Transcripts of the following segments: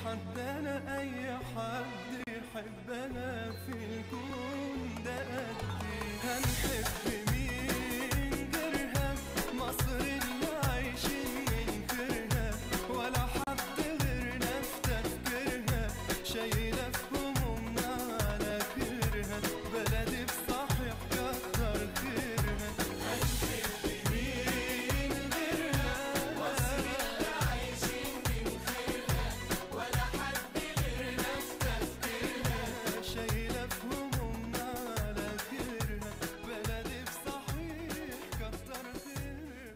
حد انا اي حد يحبنا في الكون ده قدي هنحب مين غيرها مصر اللي عايشين من غيرها ولا حد غيرنا في تفكيرها شايلة في همومنا على خيرها بلدي بصحيح كتر خيرها هنحب مين غيرها مصر اللي عايشين من غيرها ولا حد غيرنا في تفكيرها شايلة في همومنا على خيرها بلدي بصحيح كتر خيرها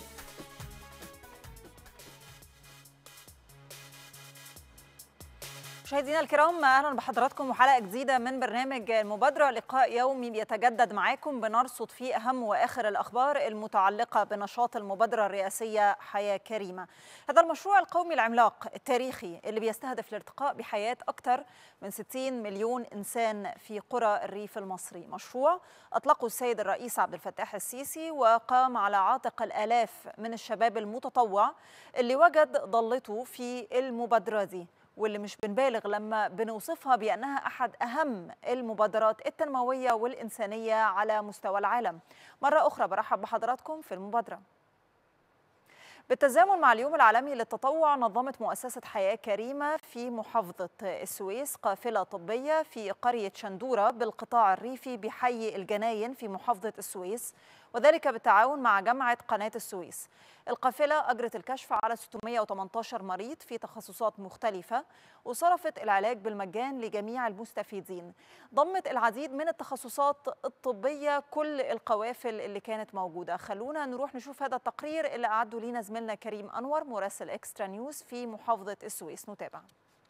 مشاهدينا الكرام اهلا بحضراتكم وحلقه جديده من برنامج المبادره لقاء يومي بيتجدد معاكم بنرصد فيه اهم واخر الاخبار المتعلقه بنشاط المبادره الرئاسيه حياه كريمه. هذا المشروع القومي العملاق التاريخي اللي بيستهدف الارتقاء بحياه اكثر من 60 مليون انسان في قرى الريف المصري، مشروع اطلقه السيد الرئيس عبد الفتاح السيسي وقام على عاتق الالاف من الشباب المتطوع اللي وجد ضلته في المبادره دي. واللي مش بنبالغ لما بنوصفها بأنها أحد أهم المبادرات التنموية والإنسانية على مستوى العالم مرة أخرى برحب بحضراتكم في المبادرة بالتزامن مع اليوم العالمي للتطوع نظمت مؤسسة حياة كريمة في محافظة السويس قافلة طبية في قرية شندورة بالقطاع الريفي بحي الجناين في محافظة السويس وذلك بالتعاون مع جامعة قناة السويس القافلة أجرت الكشف على 618 مريض في تخصصات مختلفة وصرفت العلاج بالمجان لجميع المستفيدين ضمت العديد من التخصصات الطبية كل القوافل اللي كانت موجودة خلونا نروح نشوف هذا التقرير اللي أعده لينا زميلنا كريم أنور مراسل إكسترا نيوز في محافظة السويس نتابع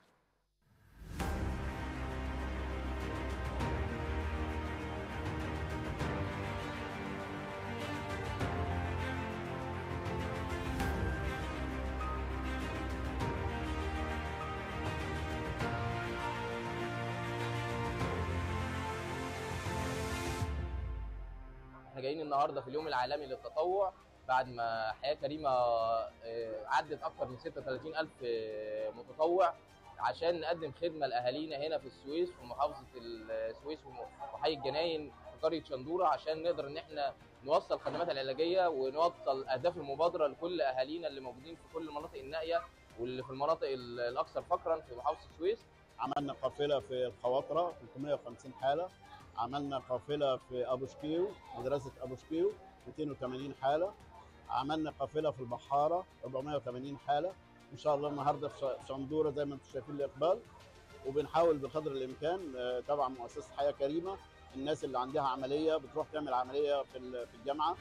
احنا جايين النهارده في اليوم العالمي للتطوع بعد ما حياه كريمه آه، عدت اكثر من 36 الف متطوع عشان نقدم خدمه لاهالينا هنا في السويس في محافظه السويس وحي الجناين في قريه شندوره عشان نقدر ان احنا نوصل الخدمات العلاجيه ونوصل اهداف المبادره لكل اهالينا اللي موجودين في كل المناطق النائيه واللي في المناطق الاكثر فقرا في محافظه السويس عملنا قافله في الخواطره 350 حاله عملنا قافله في ابو شكيو مدرسه ابو شكيو 280 حاله عملنا قافله في البحاره 480 حاله ان شاء الله النهارده في شندوره زي ما انتم شايفين الاقبال وبنحاول بقدر الامكان آه، طبعا مؤسسه حياه كريمه الناس اللي عندها عمليه بتروح تعمل عمليه في ال- في الجامعه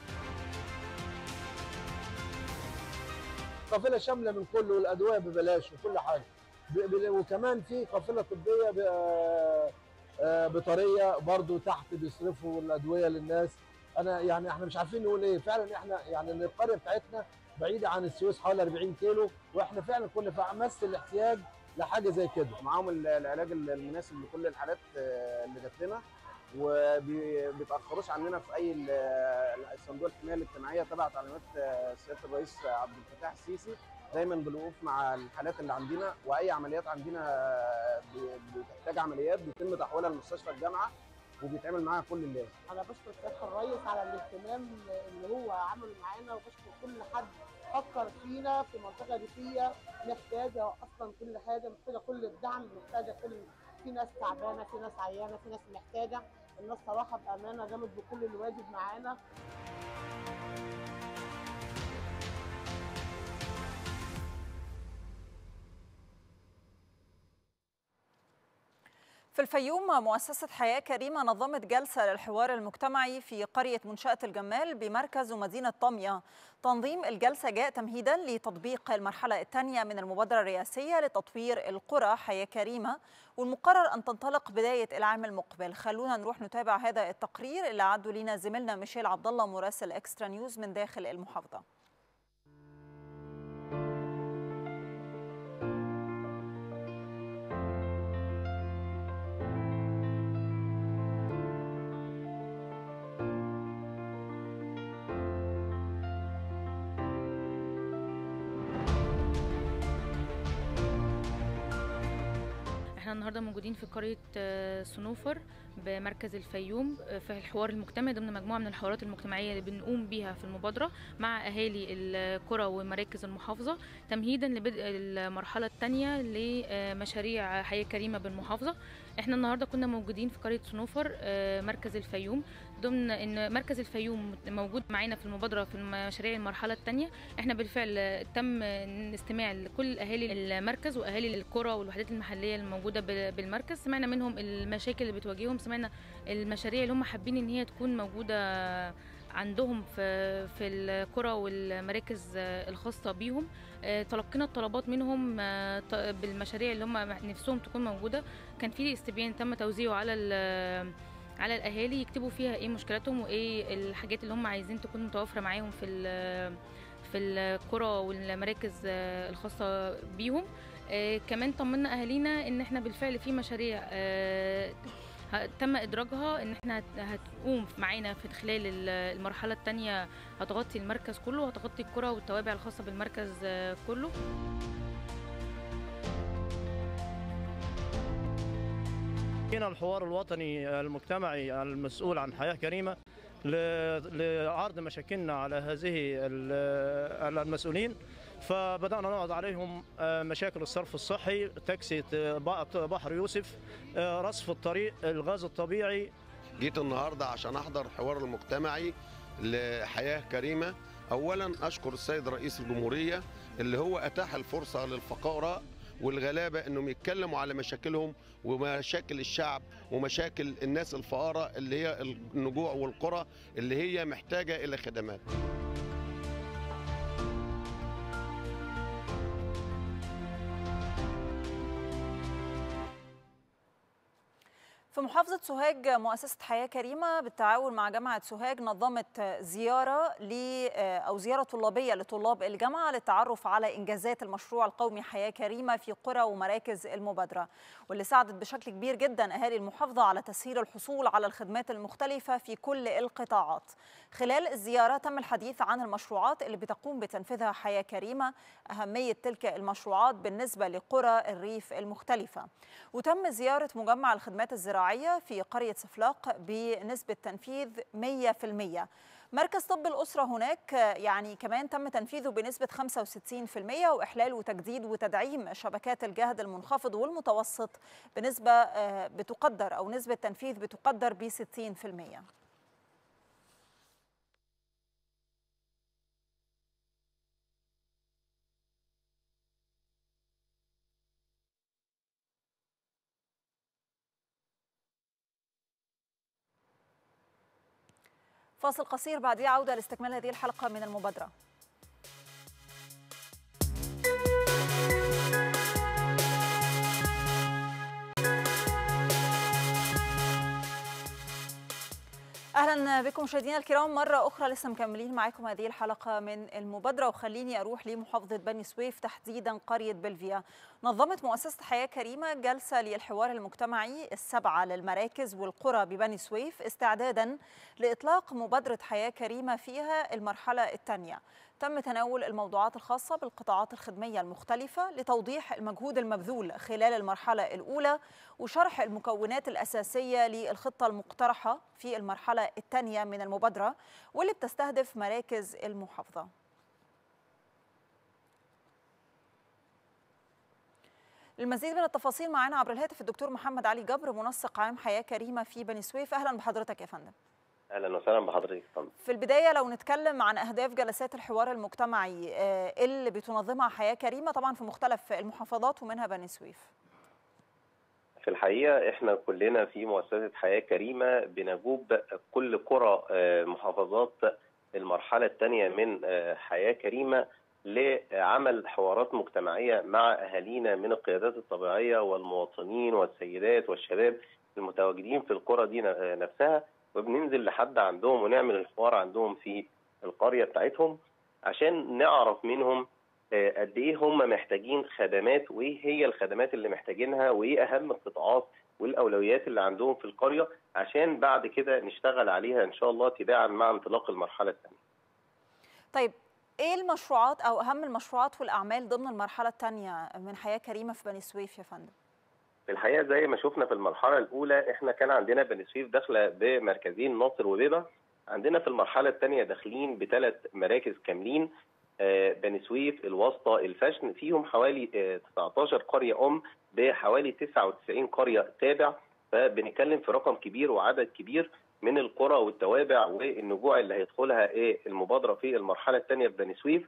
قافله شامله من كله والادويه ببلاش وكل حاجه ب- ب- وكمان في قافله طبيه ب- آه، آه، بطاريه برضو تحت بيصرفوا الادويه للناس انا يعني احنا مش عارفين نقول ايه فعلا احنا يعني إن القريه بتاعتنا بعيده عن السويس حوالي 40 كيلو واحنا فعلا كنا في امس الاحتياج لحاجه زي كده معاهم ال- العلاج ال- المناسب لكل الحالات آه، اللي جات لنا وما بيتاخروش عننا في اي ال- الصندوق الحمايه الاجتماعيه تبع تعليمات آه، سياده الرئيس عبد الفتاح السيسي دايما بالوقوف مع الحالات اللي عندنا واي عمليات عندنا آه، ب- بتحتاج عمليات بيتم تحويلها لمستشفى الجامعه وبيتعمل معاها كل اللازم انا بشكر سياده الرئيس على الاهتمام اللي هو عمله معانا وبشكر كل حد فكر فينا في منطقه ريفيه محتاجه اصلا كل حاجه محتاجه كل الدعم محتاجه كل في ناس تعبانه في ناس عيانه في ناس محتاجه الناس صراحه بامانه قامت بكل الواجب معانا في الفيوم مؤسسة حياة كريمة نظمت جلسة للحوار المجتمعي في قرية منشأة الجمال بمركز ومدينة طمية تنظيم الجلسة جاء تمهيدا لتطبيق المرحلة الثانية من المبادرة الرئاسية لتطوير القرى حياة كريمة والمقرر أن تنطلق بداية العام المقبل خلونا نروح نتابع هذا التقرير اللي عدوا لنا زميلنا ميشيل عبد الله مراسل اكسترا نيوز من داخل المحافظة احنا النهارده موجودين في قريه آه، صنوفر بمركز الفيوم آه، في الحوار المجتمعي ضمن مجموعه من الحوارات المجتمعيه اللي بنقوم بيها في المبادره مع اهالي القرى ومراكز المحافظه تمهيدا لبدء المرحله الثانيه لمشاريع حياه كريمه بالمحافظه احنا النهارده كنا موجودين في قريه صنوفر آه، مركز الفيوم ضمن ان مركز الفيوم موجود معانا في المبادره في مشاريع المرحله الثانيه احنا بالفعل تم الاستماع لكل اهالي المركز واهالي القرى والوحدات المحليه الموجوده بال- بالمركز سمعنا منهم المشاكل اللي بتواجههم سمعنا المشاريع اللي هم حابين ان هي تكون موجوده عندهم في في القرى والمراكز الخاصه بيهم آه، تلقينا الطلبات منهم آه، ط- بالمشاريع اللي هم نفسهم تكون موجوده كان في استبيان تم توزيعه على ال- على الاهالي يكتبوا فيها ايه مشكلاتهم وايه الحاجات اللي هم عايزين تكون متوفره معاهم في ال- في القرى والمراكز آه، الخاصه بيهم آه، كمان طمنا اهالينا ان احنا بالفعل في مشاريع آه، ه- تم ادراجها ان احنا هت- هتقوم معانا في خلال ال- المرحله الثانيه هتغطي المركز كله وهتغطي القرى والتوابع الخاصه بالمركز آه، كله جينا الحوار الوطني المجتمعي المسؤول عن حياة كريمة ل- لعرض مشاكلنا على هذه ال- على المسؤولين فبدأنا نعرض عليهم آه، مشاكل الصرف الصحي تكسية آه، ب- بحر يوسف آه، رصف الطريق الغاز الطبيعي جيت النهارده عشان احضر الحوار المجتمعي لحياه كريمه اولا اشكر السيد رئيس الجمهوريه اللي هو اتاح الفرصه للفقراء والغلابه انهم يتكلموا على مشاكلهم ومشاكل الشعب ومشاكل الناس الفقراء اللي هي النجوع والقرى اللي هي محتاجه الى خدمات في محافظة سوهاج مؤسسة حياة كريمة بالتعاون مع جامعة سوهاج نظمت زيارة ل أو زيارة طلابية لطلاب الجامعة للتعرف على إنجازات المشروع القومي حياة كريمة في قرى ومراكز المبادرة واللي ساعدت بشكل كبير جدا أهالي المحافظة على تسهيل الحصول على الخدمات المختلفة في كل القطاعات خلال الزيارة تم الحديث عن المشروعات اللي بتقوم بتنفيذها حياة كريمة أهمية تلك المشروعات بالنسبة لقرى الريف المختلفة وتم زيارة مجمع الخدمات الزراعية في قرية صفلاق بنسبة تنفيذ 100% مركز طب الأسرة هناك يعني كمان تم تنفيذه بنسبة 65% وإحلال وتجديد وتدعيم شبكات الجهد المنخفض والمتوسط بنسبة آه، بتقدر أو نسبة تنفيذ بتقدر ب 60% فاصل قصير بعديه عودة لاستكمال هذه الحلقة من المبادرة اهلا بكم مشاهدينا الكرام مره اخرى لسه مكملين معاكم هذه الحلقه من المبادره وخليني اروح لمحافظه بني سويف تحديدا قريه بلفيا نظمت مؤسسه حياه كريمه جلسه للحوار المجتمعي السبعه للمراكز والقرى ببني سويف استعدادا لاطلاق مبادره حياه كريمه فيها المرحله الثانيه تم تناول الموضوعات الخاصة بالقطاعات الخدمية المختلفة لتوضيح المجهود المبذول خلال المرحلة الأولى وشرح المكونات الأساسية للخطة المقترحة في المرحلة الثانية من المبادرة واللي بتستهدف مراكز المحافظة المزيد من التفاصيل معنا عبر الهاتف الدكتور محمد علي جبر منسق عام حياة كريمة في بني سويف أهلا بحضرتك يا فندم اهلا وسهلا بحضرتك يا فندم في البداية لو نتكلم عن أهداف جلسات الحوار المجتمعي آه، اللي بتنظمها حياة كريمة طبعا في مختلف المحافظات ومنها بني سويف في الحقيقه احنا كلنا في مؤسسه حياه كريمه بنجوب كل قرى آه، محافظات المرحله الثانيه من آه، حياه كريمه لعمل حوارات مجتمعيه مع اهالينا من القيادات الطبيعيه والمواطنين والسيدات والشباب المتواجدين في القرى دي ن- نفسها وبننزل لحد عندهم ونعمل الحوار عندهم في القريه بتاعتهم عشان نعرف منهم آه، قد ايه هم محتاجين خدمات وايه هي الخدمات اللي محتاجينها وايه اهم القطاعات والاولويات اللي عندهم في القريه عشان بعد كده نشتغل عليها ان شاء الله تباعا مع انطلاق المرحله الثانيه. طيب ايه المشروعات او اهم المشروعات والاعمال ضمن المرحله الثانيه من حياه كريمه في بني سويف يا فندم في الحقيقه زي ما شفنا في المرحله الاولى احنا كان عندنا بني سويف داخله بمركزين ناصر وبيضه عندنا في المرحله الثانيه داخلين بثلاث مراكز كاملين آه، بني سويف الوسطى الفشن فيهم حوالي آه، 19 قريه ام بحوالي 99 قريه تابع فبنتكلم في رقم كبير وعدد كبير من القرى والتوابع والنجوع اللي هيدخلها ايه المبادره في المرحله الثانيه في بني سويف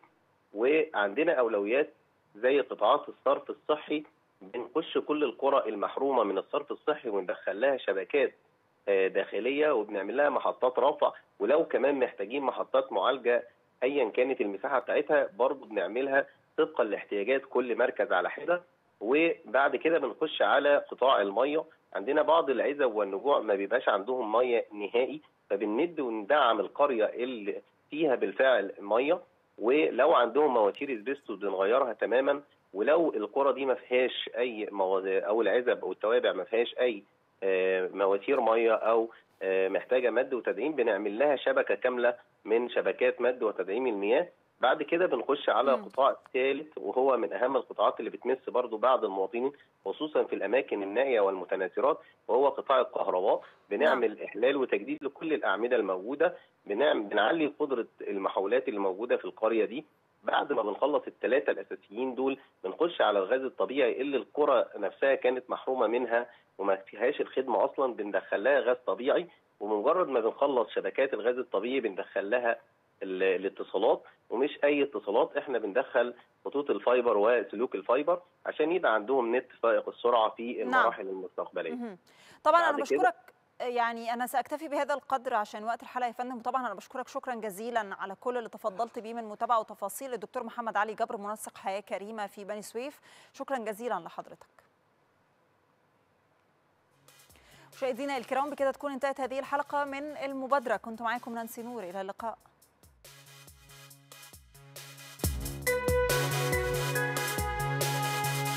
وعندنا اولويات زي قطاعات الصرف الصحي بنخش كل القرى المحرومه من الصرف الصحي وندخل لها شبكات آه، داخليه وبنعمل لها محطات رفع ولو كمان محتاجين محطات معالجه ايا كانت المساحه بتاعتها برضه بنعملها طبقا لاحتياجات كل مركز على حده وبعد كده بنخش على قطاع الميه عندنا بعض العزب والنجوع ما بيبقاش عندهم ميه نهائي فبنمد وندعم القريه اللي فيها بالفعل ميه ولو عندهم مواتير اسبستوس بنغيرها تماما ولو القرى دي ما فيهاش اي مواد او العزب او التوابع ما فيهاش اي آه، مواتير ميه او آه، محتاجه مد وتدعيم بنعمل لها شبكه كامله من شبكات مد وتدعيم المياه بعد كده بنخش على مم. قطاع ثالث وهو من اهم القطاعات اللي بتمس برضو بعض المواطنين خصوصا في الاماكن النائيه والمتناثرات وهو قطاع الكهرباء بنعمل احلال وتجديد لكل الاعمده الموجوده بنعمل بنعلي قدره المحولات اللي موجوده في القريه دي بعد ما بنخلص الثلاثه الاساسيين دول بنخش على الغاز الطبيعي اللي القرى نفسها كانت محرومه منها وما فيهاش الخدمه اصلا بندخل لها غاز طبيعي ومجرد ما بنخلص شبكات الغاز الطبيعي بندخل لها ال- الاتصالات ومش اي اتصالات احنا بندخل خطوط الفايبر وسلوك الفايبر عشان يبقى عندهم نت فائق السرعه في نعم. المراحل المستقبليه مهم. طبعا انا بعد كده- بشكرك يعني انا ساكتفي بهذا القدر عشان وقت الحلقه يا فندم وطبعا انا بشكرك شكرا جزيلا على كل اللي تفضلت بيه من متابعه وتفاصيل الدكتور محمد علي جبر منسق حياه كريمه في بني سويف شكرا جزيلا لحضرتك مشاهدينا الكرام بكده تكون انتهت هذه الحلقه من المبادره كنت معاكم نانسي نور الى اللقاء